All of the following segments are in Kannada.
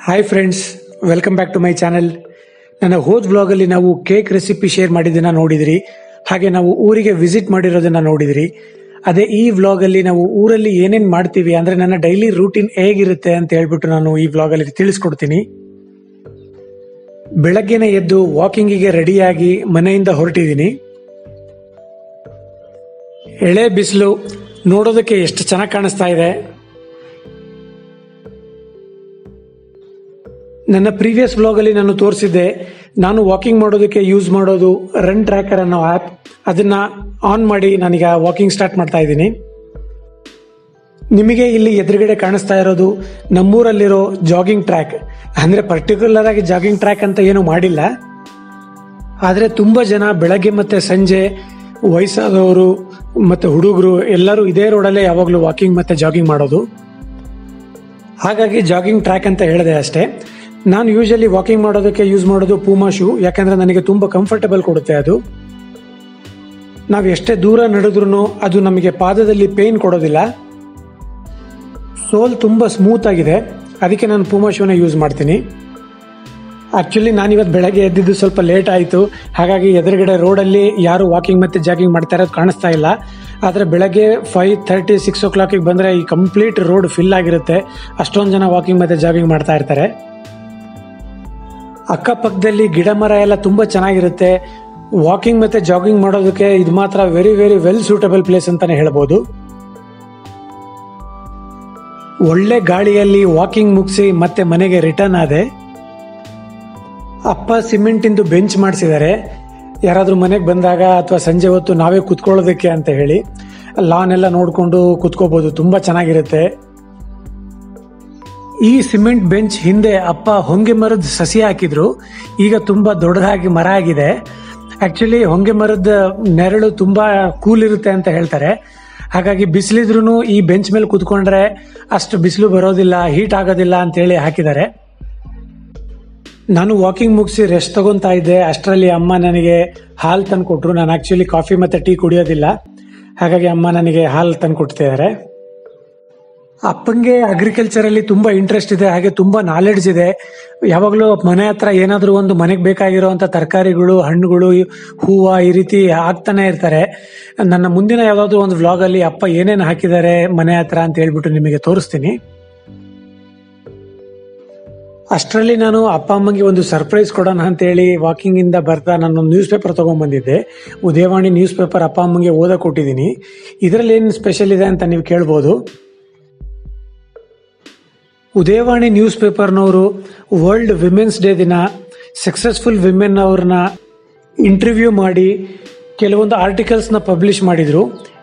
hi friends welcome back to my channel ನನ್ನ ಹೋದ್ ವ್ಲಾಗಲ್ಲಿ ನಾವು ಕೇಕ್ ರೆಸಿಪಿ ಶೇರ್ ಮಾಡಿದ್ದನ್ನ ನೋಡಿದ್ರಿ ಹಾಗೆ ನಾವು ಊರಿಗೆ ವಿಸಿಟ್ ಮಾಡಿರೋದನ್ನ ನೋಡಿದ್ರಿ ಅದೇ ಈ ವ್ಲಾಗಲ್ಲಿ ನಾವು ಊರಲ್ಲಿ ಏನೇನ್ ಮಾಡ್ತೀವಿ ಅಂದ್ರೆ ನನ್ನ ಡೈಲಿ ರೂಟೀನ್ ಹೇಗಿರುತ್ತೆ ಅಂತ ಹೇಳ್ಬಿಟ್ಟು ನಾನು ಈ ವ್ಲಾಗಲ್ಲಿ ತಿಳಿಸ್ಕೊಡ್ತೀನಿ ಬೆಳಗ್ಗೆನೆ ಎದ್ದು ವಾಕಿಂಗಿಗೆ ರೆಡಿಯಾಗಿ ಮನೆಯಿಂದ ಹೊರಟಿದ್ದೀನಿ ಎಳೆ ಬಿಸಿಲು ನೋಡೋದಕ್ಕೆ ಎಷ್ಟು ಚೆನ್ನಾಗಿ ಕಾಣಿಸ್ತಾ ಇದೆ ನನ್ನ ಪ್ರೀವಿಯಸ್ ವ್ಲಾಗಲ್ಲಿ ನಾನು ತೋರಿಸಿದ್ದೆ ನಾನು ವಾಕಿಂಗ್ ಮಾಡೋದಕ್ಕೆ ಯೂಸ್ ಮಾಡೋದು ರನ್ ಟ್ರ್ಯಾಕರ್ ಅನ್ನೋ ಆ್ಯಪ್ ಅದನ್ನ ಆನ್ ಮಾಡಿ ನಾನೀಗ ವಾಕಿಂಗ್ ಸ್ಟಾರ್ಟ್ ಮಾಡ್ತಾ ಇದ್ದೀನಿ ನಿಮಗೆ ಇಲ್ಲಿ ಎದುರುಗಡೆ ಕಾಣಿಸ್ತಾ ಇರೋದು ನಮ್ಮೂರಲ್ಲಿರೋ ಜಾಗಿಂಗ್ ಟ್ರ್ಯಾಕ್ ಅಂದ್ರೆ ಪರ್ಟಿಕ್ಯುಲರ್ ಆಗಿ ಜಾಗಿಂಗ್ ಟ್ರ್ಯಾಕ್ ಅಂತ ಏನು ಮಾಡಿಲ್ಲ ಆದರೆ ತುಂಬ ಜನ ಬೆಳಗ್ಗೆ ಮತ್ತೆ ಸಂಜೆ ವಯಸ್ಸಾದವರು ಮತ್ತೆ ಹುಡುಗರು ಎಲ್ಲರೂ ಇದೇ ರೋಡಲ್ಲೇ ಯಾವಾಗಲೂ ವಾಕಿಂಗ್ ಮತ್ತೆ ಜಾಗಿಂಗ್ ಮಾಡೋದು ಹಾಗಾಗಿ ಜಾಗಿಂಗ್ ಟ್ರ್ಯಾಕ್ ಅಂತ ಹೇಳಿದೆ ಅಷ್ಟೇ ನಾನು ಯೂಶಲಿ ವಾಕಿಂಗ್ ಮಾಡೋದಕ್ಕೆ ಯೂಸ್ ಮಾಡೋದು ಪೂಮಾ ಶೂ ಯಾಕಂದ್ರೆ ನನಗೆ ತುಂಬಾ ಕಂಫರ್ಟಬಲ್ ಕೊಡುತ್ತೆ ಅದು ನಾವು ಎಷ್ಟೇ ದೂರ ನಡೆದ್ರೂ ಅದು ನಮಗೆ ಪಾದದಲ್ಲಿ ಪೇನ್ ಕೊಡೋದಿಲ್ಲ ಸೋಲ್ ತುಂಬಾ ಸ್ಮೂತ್ ಆಗಿದೆ ಅದಕ್ಕೆ ನಾನು ಪೂಮಾ ಶೂನ ಯೂಸ್ ಮಾಡ್ತೀನಿ ಆಕ್ಚುಲಿ ನಾನಿವತ್ತು ಬೆಳಗ್ಗೆ ಎದ್ದಿದ್ದು ಸ್ವಲ್ಪ ಲೇಟ್ ಆಯಿತು ಹಾಗಾಗಿ ಎದುರುಗಡೆ ರೋಡಲ್ಲಿ ಯಾರು ವಾಕಿಂಗ್ ಮತ್ತೆ ಜಾಗಿಂಗ್ ಮಾಡ್ತಾ ಇರೋದು ಕಾಣಿಸ್ತಾ ಇಲ್ಲ ಆದರೆ ಬೆಳಗ್ಗೆ ಫೈವ್ ಥರ್ಟಿ ಸಿಕ್ಸ್ ಓ ಕ್ಲಾಕಿಗೆ ಬಂದರೆ ಈ ಕಂಪ್ಲೀಟ್ ರೋಡ್ ಫಿಲ್ ಆಗಿರುತ್ತೆ ಅಷ್ಟೊಂದು ಜನ ವಾಕಿಂಗ್ ಮತ್ತೆ ಜಾಗಿಂಗ್ ಮಾಡ್ತಾ ಇರ್ತಾರೆ ಅಕ್ಕಪಕ್ಕದಲ್ಲಿ ಗಿಡ ಮರ ಎಲ್ಲ ತುಂಬ ಚೆನ್ನಾಗಿರುತ್ತೆ ವಾಕಿಂಗ್ ಮತ್ತೆ ಜಾಗಿಂಗ್ ಮಾಡೋದಕ್ಕೆ ಇದು ಮಾತ್ರ very very well suitable place ಅಂತಾನೆ ಹೇಳ್ಬೋದು ಒಳ್ಳೆ ಗಾಳಿಯಲ್ಲಿ ವಾಕಿಂಗ್ ಮುಗಿಸಿ ಮತ್ತೆ ಮನೆಗೆ ರಿಟರ್ನ್ ಆದೆ ಅಪ್ಪ ಸಿಮೆಂಟ್ ಇಂದು ಬೆಂಚ್ ಮಾಡಿಸಿದ್ದಾರೆ ಯಾರಾದ್ರೂ ಮನೆಗೆ ಬಂದಾಗ ಅಥವಾ ಸಂಜೆ ಹೊತ್ತು ನಾವೇ ಕುತ್ಕೊಳ್ಳೋದಕ್ಕೆ ಅಂತ ಹೇಳಿ ಲಾನ್ ಎಲ್ಲ ನೋಡ್ಕೊಂಡು ಕುತ್ಕೋಬಹುದು ತುಂಬಾ ಚೆನ್ನಾಗಿರುತ್ತೆ ಈ ಸಿಮೆಂಟ್ ಬೆಂಚ್ ಹಿಂದೆ ಅಪ್ಪ ಹೊಂಗೆ ಮರದ ಸಸಿ ಹಾಕಿದ್ರು ಈಗ ತುಂಬಾ ದೊಡ್ಡದಾಗಿ ಮರ ಆಗಿದೆ ಆಕ್ಚುಲಿ ಹೊಂಗೆ ಮರದ ನೆರಳು ತುಂಬಾ ಕೂಲ್ ಇರುತ್ತೆ ಅಂತ ಹೇಳ್ತಾರೆ ಹಾಗಾಗಿ ಬಿಸಿಲಿದ್ರು ಈ ಬೆಂಚ್ ಮೇಲೆ ಕುತ್ಕೊಂಡ್ರೆ ಅಷ್ಟು ಬಿಸಿಲು ಬರೋದಿಲ್ಲ ಹೀಟ್ ಆಗೋದಿಲ್ಲ ಅಂತ ಹೇಳಿ ಹಾಕಿದ್ದಾರೆ ನಾನು ವಾಕಿಂಗ್ ಮುಗಿಸಿ ರೆಸ್ಟ್ ತಗೊಂತಾ ಇದ್ದೆ ಅಷ್ಟರಲ್ಲಿ ಅಮ್ಮ ನನಗೆ ಹಾಲು ತಂದು ಕೊಟ್ರು ನಾನು ಆಕ್ಚುಲಿ ಕಾಫಿ ಮತ್ತೆ ಟೀ ಕುಡಿಯೋದಿಲ್ಲ ಹಾಗಾಗಿ ಅಮ್ಮ ನನಗೆ ಹಾಲು ತಂದು ಕೊಡ್ತಿದ್ದಾರೆ ಅಪ್ಪಂಗೆ ಅಗ್ರಿಕಲ್ಚರ್ ಅಲ್ಲಿ ತುಂಬಾ ಇಂಟ್ರೆಸ್ಟ್ ಇದೆ ಹಾಗೆ ತುಂಬಾ ನಾಲೆಡ್ಜ್ ಇದೆ ಯಾವಾಗಲೂ ಮನೆ ಹತ್ರ ಏನಾದರೂ ಒಂದು ಮನೆಗೆ ಬೇಕಾಗಿರುವಂತ ತರಕಾರಿಗಳು ಹಣ್ಣುಗಳು ಹೂವು ಈ ರೀತಿ ಹಾಕ್ತಾನೆ ಇರ್ತಾರೆ ನನ್ನ ಮುಂದಿನ ಯಾವ್ದಾದ್ರು ಒಂದು ವ್ಲಾಗ್ ಅಲ್ಲಿ ಅಪ್ಪ ಏನೇನು ಹಾಕಿದ್ದಾರೆ ಮನೆ ಹತ್ರ ಅಂತ ಹೇಳ್ಬಿಟ್ಟು ನಿಮಗೆ ತೋರಿಸ್ತೀನಿ ಅಷ್ಟರಲ್ಲಿ ನಾನು ಅಪ್ಪ ಅಮ್ಮಂಗೆ ಒಂದು ಸರ್ಪ್ರೈಸ್ ಕೊಡೋಣ ಅಂತ ಹೇಳಿ ವಾಕಿಂಗ್ ಇಂದ ಬರ್ತಾ ನಾನು ನ್ಯೂಸ್ ಪೇಪರ್ ತಗೊಂಡ್ಬಂದಿದ್ದೆ ಉದಯವಾಣಿ ನ್ಯೂಸ್ ಪೇಪರ್ ಅಪ್ಪ ಅಮ್ಮಂಗೆ ಓದಕ್ ಕೊಟ್ಟಿದ್ದೀನಿ ಇದರಲ್ಲಿ ಏನು ಸ್ಪೆಷಲ್ ಇದೆ ಅಂತ ನೀವು ಕೇಳ್ಬೋದು ಉದಯವಾಣಿ ನ್ಯೂಸ್ ಪೇಪರ್ನವರು ವರ್ಲ್ಡ್ ವಿಮೆನ್ಸ್ ಡೇ ದಿನ ಸಕ್ಸಸ್ಫುಲ್ ವಿಮೆನ್ ಅವ್ರನ್ನ ಇಂಟರ್ವ್ಯೂ ಮಾಡಿ ಕೆಲವೊಂದು ಆರ್ಟಿಕಲ್ಸ್ನ ಪಬ್ಲಿಷ್ ಮಾಡಿದ್ರು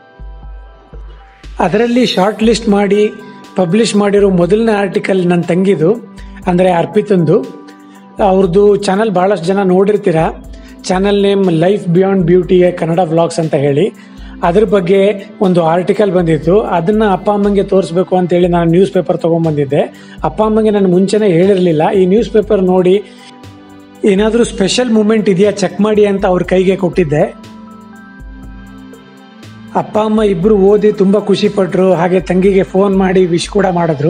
ಅದರಲ್ಲಿ ಶಾರ್ಟ್ ಲಿಸ್ಟ್ ಮಾಡಿ ಪಬ್ಲಿಷ್ ಮಾಡಿರೋ ಮೊದಲನೇ ಆರ್ಟಿಕಲ್ ನನ್ನ ತಂಗಿದು ಅಂದರೆ ಅರ್ಪಿತಂದು ಅವ್ರದ್ದು ಚಾನಲ್ ಭಾಳಷ್ಟು ಜನ ನೋಡಿರ್ತೀರ channel name life beyond beauty Kannada vlogs ಅಂತ ಹೇಳಿ ಅದ್ರ ಬಗ್ಗೆ ಒಂದು ಆರ್ಟಿಕಲ್ ಬಂದಿತ್ತು ಅದನ್ನ ಅಪ್ಪ ಅಮ್ಮಂಗೆ ತೋರಿಸ್ಬೇಕು ಅಂತ ಹೇಳಿ ನಾನು ನ್ಯೂಸ್ ಪೇಪರ್ ತಗೊಂಡ್ಬಂದಿದ್ದೆ ಅಪ್ಪ ಅಮ್ಮಂಗೆ ನಾನು ಮುಂಚೆನೇ ಹೇಳಿರಲಿಲ್ಲ ಈ ನ್ಯೂಸ್ ಪೇಪರ್ ನೋಡಿ ಏನಾದರೂ ಸ್ಪೆಷಲ್ ಮೂಮೆಂಟ್ ಇದೆಯಾ ಚೆಕ್ ಮಾಡಿ ಅಂತ ಅವ್ರ ಕೈಗೆ ಕೊಟ್ಟಿದ್ದೆ ಅಪ್ಪ ಅಮ್ಮ ಇಬ್ರು ಓದಿ ತುಂಬಾ ಖುಷಿ ಪಟ್ರು ಹಾಗೆ ತಂಗಿಗೆ ಫೋನ್ ಮಾಡಿ ವಿಶ್ ಕೂಡ ಮಾಡಿದ್ರು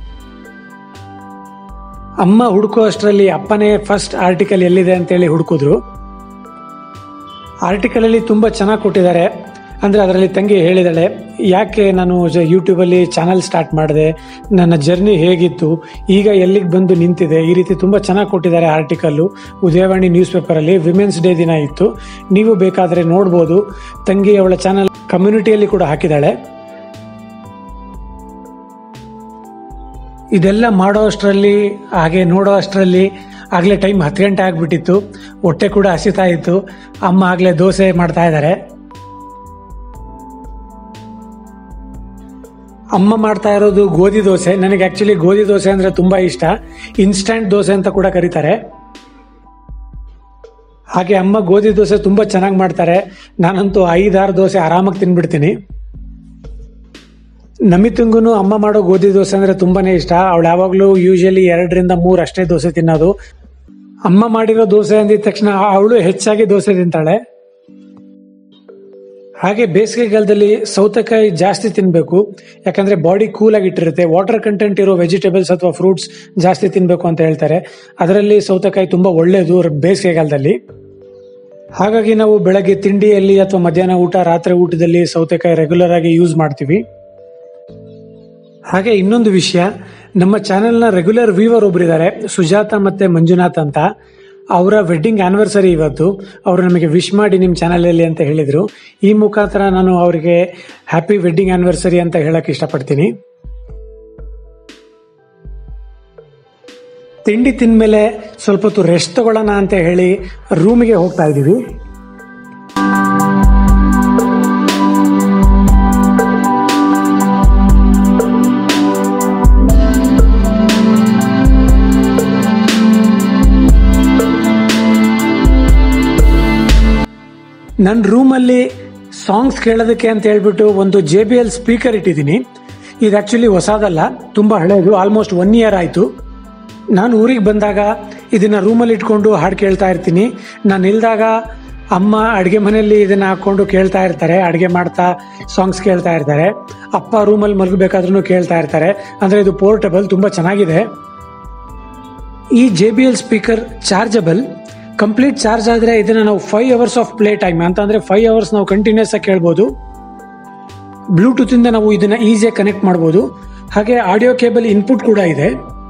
ಅಮ್ಮ ಹುಡುಕೋ ಅಷ್ಟರಲ್ಲಿ ಅಪ್ಪನೇ ಫಸ್ಟ್ ಆರ್ಟಿಕಲ್ ಎಲ್ಲಿದೆ ಅಂತೇಳಿ ಹುಡುಕಿದ್ರು ಆರ್ಟಿಕಲ್ ಅಲ್ಲಿ ತುಂಬಾ ಚೆನ್ನಾಗಿ ಕೊಟ್ಟಿದ್ದಾರೆ ಅಂದ್ರೆ ಅದರಲ್ಲಿ ತಂಗಿ ಹೇಳಿದಾಳೆ ಯಾಕೆ ನಾನು ಯೂಟ್ಯೂಬಲ್ಲಿ ಚಾನಲ್ ಸ್ಟಾರ್ಟ್ ಮಾಡಿದೆ ನನ್ನ ಜರ್ನಿ ಹೇಗಿತ್ತು ಈಗ ಎಲ್ಲಿಗೆ ಬಂದು ನಿಂತಿದೆ ಈ ರೀತಿ ತುಂಬ ಚೆನ್ನಾಗಿ ಕೊಟ್ಟಿದ್ದಾರೆ ಆರ್ಟಿಕಲ್ಲು ಉದಯವಾಣಿ ನ್ಯೂಸ್ ಪೇಪರಲ್ಲಿ ವಿಮೆನ್ಸ್ ಡೇ ದಿನ ಇತ್ತು ನೀವು ಬೇಕಾದರೆ ನೋಡ್ಬೋದು ತಂಗಿ ಅವಳ ಚಾನಲ್ ಕಮ್ಯುನಿಟಿಯಲ್ಲಿ ಕೂಡ ಹಾಕಿದ್ದಾಳೆ ಇದೆಲ್ಲ ಮಾಡೋ ಅಷ್ಟರಲ್ಲಿ ಹಾಗೆ ನೋಡೋ ಅಷ್ಟರಲ್ಲಿ ಆಗಲೇ ಟೈಮ್ ಹತ್ತು ಗಂಟೆ ಆಗಿಬಿಟ್ಟಿತ್ತು ಹೊಟ್ಟೆ ಕೂಡ ಹಸಿತಾ ಇತ್ತು ಅಮ್ಮ ಆಗಲೇ ದೋಸೆ ಮಾಡ್ತಾ ಇದ್ದಾರೆ ಅಮ್ಮ ಮಾಡ್ತಾ ಇರೋದು ಗೋಧಿ ದೋಸೆ ನನಗೆ ಆಕ್ಚುಲಿ ಗೋಧಿ ದೋಸೆ ಅಂದ್ರೆ ತುಂಬಾ ಇಷ್ಟ ಇನ್ಸ್ಟಂಟ್ ದೋಸೆ ಅಂತ ಕೂಡ ಕರೀತಾರೆ ಹಾಗೆ ಅಮ್ಮ ಗೋಧಿ ದೋಸೆ ತುಂಬಾ ಚೆನ್ನಾಗಿ ಮಾಡ್ತಾರೆ ನಾನಂತೂ ಐದಾರು ದೋಸೆ ಆರಾಮಾಗಿ ತಿನ್ಬಿಡ್ತೀನಿ ನಮಿತಂಗೂ ಅಮ್ಮ ಮಾಡೋ ಗೋಧಿ ದೋಸೆ ಅಂದ್ರೆ ತುಂಬಾನೇ ಇಷ್ಟ ಅವಳು ಯಾವಾಗಲೂ ಯೂಶಲಿ ಎರಡರಿಂದ ಮೂರು ಅಷ್ಟೇ ದೋಸೆ ತಿನ್ನೋದು ಅಮ್ಮ ಮಾಡಿರೋ ದೋಸೆ ಅಂದಿದ ತಕ್ಷಣ ಅವಳು ಹೆಚ್ಚಾಗಿ ದೋಸೆ ತಿಂತಾಳೆ ಹಾಗೆ ಬೇಸಿಗೆಗಾಲದಲ್ಲಿ ಸೌತೆಕಾಯಿ ಜಾಸ್ತಿ ತಿನ್ನಬೇಕು ಯಾಕಂದ್ರೆ ಬಾಡಿ ಕೂಲ್ ಆಗಿ ಇಟ್ಟಿರುತ್ತೆ ವಾಟರ್ ಕಂಟೆಂಟ್ ಇರೋ ವೆಜಿಟೇಬಲ್ಸ್ ಅಥವಾ ಫ್ರೂಟ್ಸ್ ಜಾಸ್ತಿ ತಿನ್ನಬೇಕು ಅಂತ ಹೇಳ್ತಾರೆ ಅದರಲ್ಲಿ ಸೌತೆಕಾಯಿ ತುಂಬಾ ಒಳ್ಳೆಯದು ಬೇಸಿಗೆಗಾಲದಲ್ಲಿ ಹಾಗಾಗಿ ನಾವು ಬೆಳಗ್ಗೆ ತಿಂಡಿಯಲ್ಲಿ ಅಥವಾ ಮಧ್ಯಾಹ್ನ ಊಟ ರಾತ್ರಿ ಊಟದಲ್ಲಿ ಸೌತೆಕಾಯಿ ರೆಗ್ಯುಲರ್ ಆಗಿ ಯೂಸ್ ಮಾಡ್ತೀವಿ ಹಾಗೆ ಇನ್ನೊಂದು ವಿಷಯ ನಮ್ಮ ಚಾನೆಲ್ನ ರೆಗ್ಯುಲರ್ ವ್ಯೂವರ್ ಒಬ್ಬರಿದ್ದಾರೆ ಸುಜಾತ ಮತ್ತೆ ಮಂಜುನಾಥ್ ಅಂತ ಅವರ ವೆಡ್ಡಿಂಗ್ ಆನಿವರ್ಸರಿ ಇವತ್ತು ಅವರು ನಮಗೆ ವಿಶ್ ಮಾಡಿ ನಿಮ್ಮ ಚಾನಲಲ್ಲಿ ಅಂತ ಹೇಳಿದರು ಈ ಮುಖಾಂತರ ನಾನು ಅವರಿಗೆ ಹ್ಯಾಪಿ ವೆಡ್ಡಿಂಗ್ ಆನಿವರ್ಸರಿ ಅಂತ ಹೇಳಕ್ ಇಷ್ಟಪಡ್ತೀನಿ ತಿಂಡಿ ತಿಂದ್ಮೇಲೆ ಸ್ವಲ್ಪ ಹೊತ್ತು ರೆಸ್ಟ್ ತಗೊಳ್ಳೋಣ ಅಂತ ಹೇಳಿ ರೂಮಿಗೆ ಹೋಗ್ತಾ ಇದ್ದೀವಿ ನನ್ನ ರೂಮಲ್ಲಿ ಸಾಂಗ್ಸ್ ಕೇಳೋದಕ್ಕೆ ಅಂತ ಹೇಳ್ಬಿಟ್ಟು ಒಂದು ಜೆ ಬಿ ಎಲ್ ಸ್ಪೀಕರ್ ಇಟ್ಟಿದ್ದೀನಿ ಇದು ಆಕ್ಚುಲಿ ಹೊಸದಲ್ಲ ತುಂಬಾ ಹಳೆಯದು ಆಲ್ಮೋಸ್ಟ್ ಒನ್ ಇಯರ್ ಆಯಿತು ನಾನು ಊರಿಗೆ ಬಂದಾಗ ಇದನ್ನ ರೂಮಲ್ಲಿ ಇಟ್ಕೊಂಡು ಹಾಡು ಕೇಳ್ತಾ ಇರ್ತೀನಿ ನಾನು ಇಲ್ದಾಗ ಅಮ್ಮ ಅಡುಗೆ ಮನೆಯಲ್ಲಿ ಇದನ್ನ ಹಾಕೊಂಡು ಕೇಳ್ತಾ ಇರ್ತಾರೆ ಅಡುಗೆ ಮಾಡ್ತಾ ಸಾಂಗ್ಸ್ ಕೇಳ್ತಾ ಇರ್ತಾರೆ ಅಪ್ಪ ರೂಮಲ್ಲಿ ಮಲಗಬೇಕಾದ್ರೂ ಕೇಳ್ತಾ ಇರ್ತಾರೆ ಅಂದ್ರೆ ಇದು ಪೋರ್ಟಬಲ್ ತುಂಬಾ ಚೆನ್ನಾಗಿದೆ ಈ J B L speaker chargeable complete charge ಆದ್ರೆ ಇದನ್ನ ನಾವು five hours of play time ಅಂತ ಅಂದ್ರೆ ಫೈವ್ ಅವರ್ಸ್ ನಾವು ಕಂಟಿನ್ಯೂಸ್ ಆಗಿ ಕೇಳ್ಬೋದು ಬ್ಲೂಟೂತ್ ಇಂದ ನಾವು ಇದನ್ನ ಈಸಿಯಾಗಿ ಕನೆಕ್ಟ್ ಮಾಡಬಹುದು ಹಾಗೆ ಆಡಿಯೋ ಕೇಬಲ್ ಇನ್ಪುಟ್ ಕೂಡ ಇದೆ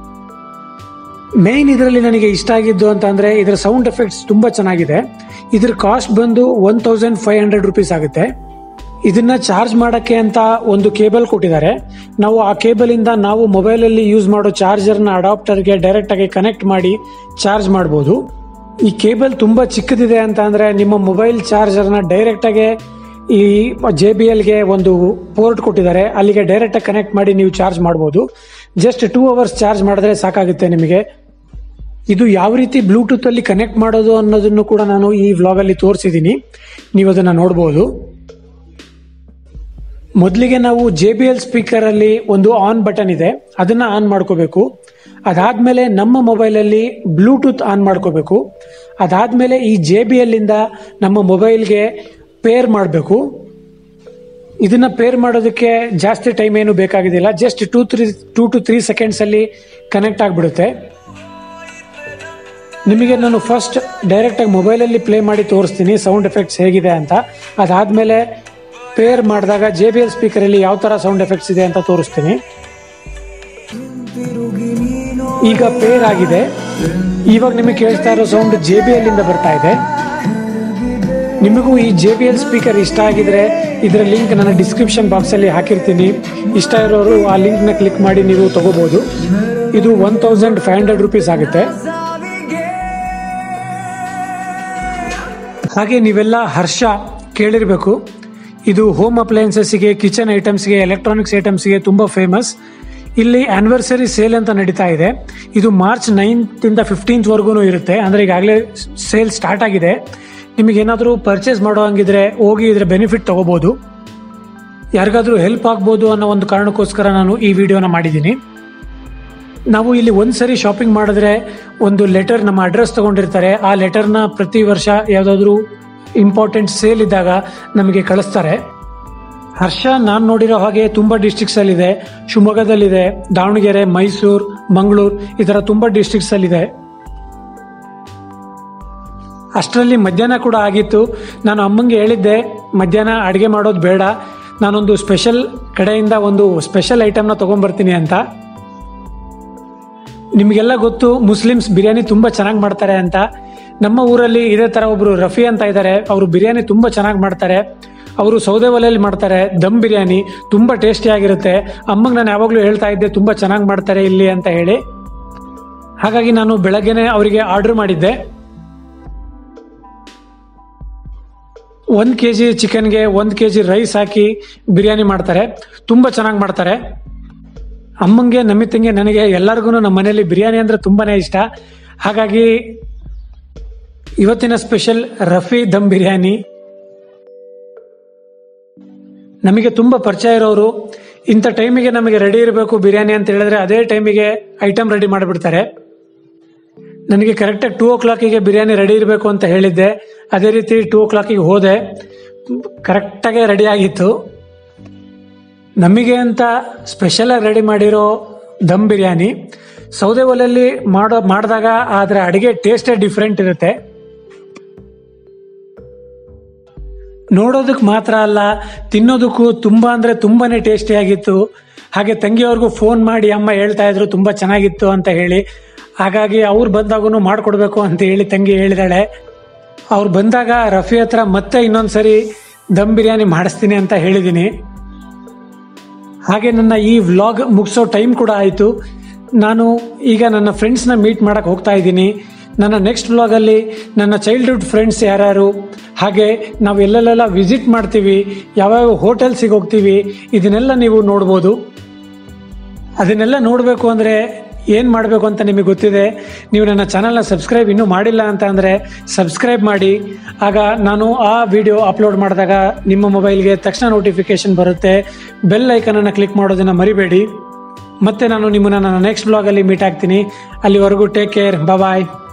ಮೇನ್ ಇದರಲ್ಲಿ ನನಗೆ ಇಷ್ಟ ಆಗಿದ್ದು ಅಂತ ಅಂದ್ರೆ ಇದರ ಸೌಂಡ್ ಎಫೆಕ್ಟ್ಸ್ ತುಂಬಾ ಚೆನ್ನಾಗಿದೆ ಇದ್ರ ಕಾಸ್ಟ್ ಬಂದು one thousand five hundred rupees ಆಗುತ್ತೆ ಇದನ್ನ ಚಾರ್ಜ್ ಮಾಡಕ್ಕೆ ಅಂತ ಒಂದು ಕೇಬಲ್ ಕೊಟ್ಟಿದ್ದಾರೆ ನಾವು ಆ ಕೇಬಲ್ ಇಂದ ನಾವು ಮೊಬೈಲ್ ಅಲ್ಲಿ ಯೂಸ್ ಮಾಡೋ ಚಾರ್ಜರ್ ನ ಅಡಾಪ್ಟರ್ ಗೆ ಡೈರೆಕ್ಟ್ ಆಗಿ ಕನೆಕ್ಟ್ ಮಾಡಿ ಚಾರ್ಜ್ ಮಾಡಬಹುದು ಈ ಕೇಬಲ್ ತುಂಬಾ ಚಿಕ್ಕದಿದೆ ಅಂತ ಅಂದ್ರೆ ನಿಮ್ಮ ಮೊಬೈಲ್ ಚಾರ್ಜರ್ ನ ಡೈರೆಕ್ಟ್ ಆಗಿ ಈ ಜೆ ಬಿ ಎಲ್ಗೆ ಒಂದು ಪೋರ್ಟ್ ಕೊಟ್ಟಿದ್ದಾರೆ ಅಲ್ಲಿಗೆ ಡೈರೆಕ್ಟ್ ಆಗಿ ಕನೆಕ್ಟ್ ಮಾಡಿ ನೀವು ಚಾರ್ಜ್ ಮಾಡಬಹುದು ಜಸ್ಟ್ ಟೂ ಅವರ್ಸ್ ಚಾರ್ಜ್ ಮಾಡಿದ್ರೆ ಸಾಕಾಗುತ್ತೆ ನಿಮಗೆ ಇದು ಯಾವ ರೀತಿ ಬ್ಲೂಟೂತ್ ಅಲ್ಲಿ ಕನೆಕ್ಟ್ ಮಾಡೋದು ಅನ್ನೋದನ್ನು ಕೂಡ ನಾನು ಈ ವ್ಲಾಗ್ ಅಲ್ಲಿ ತೋರಿಸಿದ್ದೀನಿ ನೀವು ಅದನ್ನ ನೋಡಬಹುದು ಮೊದಲಿಗೆ ನಾವು ಜೆ ಬಿ ಎಲ್ ಸ್ಪೀಕರ್ ಅಲ್ಲಿ ಒಂದು ಆನ್ ಬಟನ್ ಇದೆ ಅದನ್ನ ಆನ್ ಮಾಡ್ಕೋಬೇಕು ಅದಾದ್ಮೇಲೆ ನಮ್ಮ ಮೊಬೈಲ್ ಅಲ್ಲಿ ಬ್ಲೂಟೂತ್ ಆನ್ ಮಾಡ್ಕೋಬೇಕು ಅದಾದ್ಮೇಲೆ ಈ ಜೆ ಬಿ ಎಲ್ ಇಂದ ನಮ್ಮ ಮೊಬೈಲ್ಗೆ ಪೇರ್ ಮಾಡಬೇಕು ಇದನ್ನ ಪೇರ್ ಮಾಡೋದಕ್ಕೆ ಜಾಸ್ತಿ ಟೈಮ್ ಏನು ಬೇಕಾಗಿದ್ದಿಲ್ಲ just two three two to three seconds ಅಲ್ಲಿ ಕನೆಕ್ಟ್ ಆಗಿಬಿಡುತ್ತೆ ನಿಮಗೆ ನಾನು ಫಸ್ಟ್ ಡೈರೆಕ್ಟ್ ಆಗಿ ಮೊಬೈಲಲ್ಲಿ ಪ್ಲೇ ಮಾಡಿ ತೋರಿಸ್ತೀನಿ ಸೌಂಡ್ ಎಫೆಕ್ಟ್ಸ್ ಹೇಗಿದೆ ಅಂತ ಅದಾದ್ಮೇಲೆ ಪೇರ್ ಮಾಡಿದಾಗ ಜೆ ಬಿ ಎಲ್ ಸ್ಪೀಕರಲ್ಲಿ ಯಾವ ತರ ಸೌಂಡ್ ಎಫೆಕ್ಟ್ಸ್ ಇದೆ ಅಂತ ತೋರಿಸ್ತೀನಿ ಈಗ ಪೇರ್ ಆಗಿದೆ ಇವಾಗ ನಿಮಗೆ ಕೇಳ್ತಾ ಇರೋ ಸೌಂಡ್ ಜೆ ಬಿ ಎಲ್ ಇಂದ ಬರ್ತಾ ಇದೆ ನಿಮಗೂ ಈ ಜೆ ಬಿ ಎಲ್ ಸ್ಪೀಕರ್ ಇಷ್ಟ ಆಗಿದ್ರೆ ಇದರ ಲಿಂಕ್ ನನ್ನ ಡಿಸ್ಕ್ರಿಪ್ಷನ್ ಬಾಕ್ಸ್ ಅಲ್ಲಿ ಹಾಕಿರ್ತೀನಿ ಇಷ್ಟ ಇರೋರು ಆ ಲಿಂಕ್ ನ ಕ್ಲಿಕ್ ಮಾಡಿ ನೀವು ತಗೋಬಹುದು ಇದು one thousand five hundred rupees ಆಗುತ್ತೆ ಹಾಗೆ ನೀವೆಲ್ಲ ಹರ್ಷ ಕೇಳಿರಬೇಕು ಇದು ಹೋಮ್ ಅಪ್ಲಯನ್ಸಸ್ಗೆ ಕಿಚನ್ ಐಟಮ್ಸ್ಗೆ ಎಲೆಕ್ಟ್ರಾನಿಕ್ಸ್ ಐಟಮ್ಸ್ಗೆ ತುಂಬಾ ಫೇಮಸ್ ಇಲ್ಲಿ ಆನಿವರ್ಸರಿ ಸೇಲ್ ಅಂತ ನಡೀತಾ ಇದೆ ಇದು ಮಾರ್ಚ್ ನೈನ್ತ್ ಇಂದ ಫಿಫ್ಟೀನ್ತ್ ವರ್ಗು ಇರುತ್ತೆ ಅಂದ್ರೆ ಈಗಾಗಲೇ ಸೇಲ್ ಸ್ಟಾರ್ಟ್ ಆಗಿದೆ ನಿಮಗೆ ಏನಾದರೂ ಪರ್ಚೇಸ್ ಮಾಡೋ ಹಂಗಿದ್ರೆ ಹೋಗಿ ಇದ್ರ ಬೆನಿಫಿಟ್ ತಗೋಬಹುದು ಯಾರಿಗಾದ್ರೂ ಹೆಲ್ಪ್ ಆಗ್ಬೋದು ಅನ್ನೋ ಒಂದು ಕಾರಣಕ್ಕೋಸ್ಕರ ನಾನು ಈ ವಿಡಿಯೋನ ಮಾಡಿದ್ದೀನಿ ನಾವು ಇಲ್ಲಿ ಒಂದ್ಸರಿ ಶಾಪಿಂಗ್ ಮಾಡಿದ್ರೆ ಒಂದು ಲೆಟರ್ ನಮ್ಮ ಅಡ್ರೆಸ್ ತಗೊಂಡಿರ್ತಾರೆ ಆ ಲೆಟರ್ನ ಪ್ರತಿ ವರ್ಷ ಯಾವುದಾದ್ರೂ ಇಂಪಾರ್ಟೆಂಟ್ ಸೇಲ್ ಇದ್ದಾಗ ನಮಗೆ ಕಳಿಸ್ತಾರೆ ಹರ್ಷ ನಾನು ನೋಡಿರೋ ಹಾಗೆ ತುಂಬಾ ಡಿಸ್ಟ್ರಿಕ್ಟ್ಸ್ ಅಲ್ಲಿ ಇದೆ ಶಿವಮೊಗ್ಗದಲ್ಲಿದೆ ದಾವಣಗೆರೆ ಮೈಸೂರು ಮಂಗಳೂರು ಈ ತರ ತುಂಬಾ ಡಿಸ್ಟ್ರಿಕ್ಟ್ಸ್ ಅಲ್ಲಿ ಇದೆ ಅಷ್ಟರಲ್ಲಿ ಮಧ್ಯಾಹ್ನ ಕೂಡ ಆಗಿತ್ತು ನಾನು ಅಮ್ಮಂಗೆ ಹೇಳಿದ್ದೆ ಮಧ್ಯಾಹ್ನ ಅಡುಗೆ ಮಾಡೋದು ಬೇಡ ನಾನೊಂದು ಸ್ಪೆಷಲ್ ಕಡೆಯಿಂದ ಒಂದು ಸ್ಪೆಷಲ್ ಐಟಮ್ನ ತಗೊಂಡ್ಬರ್ತೀನಿ ಅಂತ ನಿಮಗೆಲ್ಲ ಗೊತ್ತು ಮುಸ್ಲಿಮ್ಸ್ ಬಿರಿಯಾನಿ ತುಂಬಾ ಚೆನ್ನಾಗಿ ಮಾಡ್ತಾರೆ ಅಂತ ನಮ್ಮ ಊರಲ್ಲಿ ಇದೇ ತರ ಒಬ್ರು ರಫಿ ಅಂತ ಇದ್ದಾರೆ ಅವರು ಬಿರಿಯಾನಿ ತುಂಬಾ ಚೆನ್ನಾಗಿ ಮಾಡ್ತಾರೆ ಅವರು ಸೌದೆ ಒಲೆಯಲ್ಲಿ ಮಾಡ್ತಾರೆ ದಮ್ ಬಿರಿಯಾನಿ ತುಂಬಾ ಟೇಸ್ಟಿ ಆಗಿರುತ್ತೆ ಅಮ್ಮಂಗೆ ನಾನು ಯಾವಾಗಲೂ ಹೇಳ್ತಾ ಇದ್ದೆ ತುಂಬಾ ಚೆನ್ನಾಗಿ ಮಾಡ್ತಾರೆ ಇಲ್ಲಿ ಅಂತ ಹೇಳಿ ಹಾಗಾಗಿ ನಾನು ಬೆಳಗ್ಗೆನೆ ಅವರಿಗೆ ಆರ್ಡರ್ ಮಾಡಿದ್ದೆ ಒಂದ್ ಕೆ ಜಿ ಚಿಕನ್ಗೆ ಒಂದ್ ಕೆ ಜಿ ರೈಸ್ ಹಾಕಿ ಬಿರಿಯಾನಿ ಮಾಡ್ತಾರೆ ತುಂಬಾ ಚೆನ್ನಾಗಿ ಮಾಡ್ತಾರೆ ಅಮ್ಮಂಗೆ ನಮಿತಂಗೆ ನನಗೆ ಎಲ್ಲರಿಗೂ ನಮ್ಮ ಮನೆಯಲ್ಲಿ ಬಿರಿಯಾನಿ ಅಂದ್ರೆ ತುಂಬಾನೇ ಇಷ್ಟ ಹಾಗಾಗಿ ಇವತ್ತಿನ ಸ್ಪೆಷಲ್ ರಫಿ ದಮ್ ಬಿರಿಯಾನಿ ನಮಗೆ ತುಂಬಾ ಪರಿಚಯ ಇರೋರು ಇಂಥ ಟೈಮಿಗೆ ನಮಗೆ ರೆಡಿ ಇರಬೇಕು ಬಿರಿಯಾನಿ ಅಂತ ಹೇಳಿದ್ರೆ ಅದೇ ಟೈಮಿಗೆ ಐಟಮ್ ರೆಡಿ ಮಾಡಿಬಿಡ್ತಾರೆ ನನಗೆ ಕರೆಕ್ಟಾಗಿ ಟೂ ಓ ಕ್ಲಾಕಿಗೆ ಬಿರಿಯಾನಿ ರೆಡಿ ಇರಬೇಕು ಅಂತ ಹೇಳಿದ್ದೆ ಅದೇ ರೀತಿ ಟೂ ಓ ಕ್ಲಾಕಿಗೆ ಹೋದೆ ಕರೆಕ್ಟಾಗೆ ರೆಡಿ ಆಗಿತ್ತು ನಮಗೆ ಅಂತ ಸ್ಪೆಷಲಾಗಿ ರೆಡಿ ಮಾಡಿರೋ ದಮ್ ಬಿರಿಯಾನಿ ಸೌದೆ ಒಲೆಯಲ್ಲಿ ಮಾಡೋ ಮಾಡಿದಾಗ ಅದರ ಅಡುಗೆ ಟೇಸ್ಟೇ ಡಿಫ್ರೆಂಟ್ ಇರುತ್ತೆ ನೋಡೋದಕ್ಕೆ ಮಾತ್ರ ಅಲ್ಲ ತಿನ್ನೋದಕ್ಕೂ ತುಂಬ ಅಂದರೆ ತುಂಬಾನೇ ಟೇಸ್ಟಿಯಾಗಿತ್ತು ಹಾಗೆ ತಂಗಿಯವ್ರಿಗೂ ಫೋನ್ ಮಾಡಿ ಅಮ್ಮ ಹೇಳ್ತಾ ಇದ್ರು ತುಂಬ ಚೆನ್ನಾಗಿತ್ತು ಅಂತ ಹೇಳಿ ಹಾಗಾಗಿ ಅವ್ರು ಬಂದಾಗೂ ಮಾಡಿಕೊಡ್ಬೇಕು ಅಂತ ಹೇಳಿ ತಂಗಿ ಹೇಳಿದಾಳೆ ಅವ್ರು ಬಂದಾಗ ರಫಿ ಹತ್ರ ಮತ್ತೆ ಇನ್ನೊಂದ್ಸರಿ ದಮ್ ಬಿರಿಯಾನಿ ಮಾಡಿಸ್ತೀನಿ ಅಂತ ಹೇಳಿದ್ದೀನಿ ಹಾಗೆ ನನ್ನ ಈ ವ್ಲಾಗ್ ಮುಗಿಸೋ ಟೈಮ್ ಕೂಡ ಆಯಿತು ನಾನು ಈಗ ನನ್ನ ಫ್ರೆಂಡ್ಸ್ನ ಮೀಟ್ ಮಾಡಕ್ಕೆ ಹೋಗ್ತಾ ಇದ್ದೀನಿ ನನ್ನ ನೆಕ್ಸ್ಟ್ ವ್ಲಾಗಲ್ಲಿ ನನ್ನ ಚೈಲ್ಡ್ಹುಡ್ ಫ್ರೆಂಡ್ಸ್ ಯಾರ್ಯಾರು ಹಾಗೆ ನಾವು ಎಲ್ಲೆಲ್ಲೆಲ್ಲ ವಿಸಿಟ್ ಮಾಡ್ತೀವಿ ಯಾವ್ಯಾವ ಹೋಟೆಲ್ಸಿಗೆ ಹೋಗ್ತೀವಿ ಇದನ್ನೆಲ್ಲ ನೀವು ನೋಡ್ಬೋದು ಅದನ್ನೆಲ್ಲ ನೋಡಬೇಕು ಅಂದರೆ ಏನು ಮಾಡಬೇಕು ಅಂತ ನಿಮಗೆ ಗೊತ್ತಿದೆ ನೀವು ನನ್ನ ಚಾನಲ್ನ ಸಬ್ಸ್ಕ್ರೈಬ್ ಇನ್ನೂ ಮಾಡಿಲ್ಲ ಅಂತ ಅಂದರೆ ಸಬ್ಸ್ಕ್ರೈಬ್ ಮಾಡಿ ಆಗ ನಾನು ಆ ವಿಡಿಯೋ ಅಪ್ಲೋಡ್ ಮಾಡಿದಾಗ ನಿಮ್ಮ ಮೊಬೈಲ್ಗೆ ತಕ್ಷಣ ನೋಟಿಫಿಕೇಶನ್ ಬರುತ್ತೆ ಬೆಲ್ ಐಕನನ್ನು ಕ್ಲಿಕ್ ಮಾಡೋದನ್ನು ಮರಿಬೇಡಿ ಮತ್ತೆ ನಾನು ನಿಮ್ಮನ್ನು ನನ್ನ ನೆಕ್ಸ್ಟ್ ಬ್ಲಾಗಲ್ಲಿ ಮೀಟ್ ಆಗ್ತೀನಿ ಅಲ್ಲಿವರೆಗೂ ಟೇಕ್ ಕೇರ್ ಬಾಯ್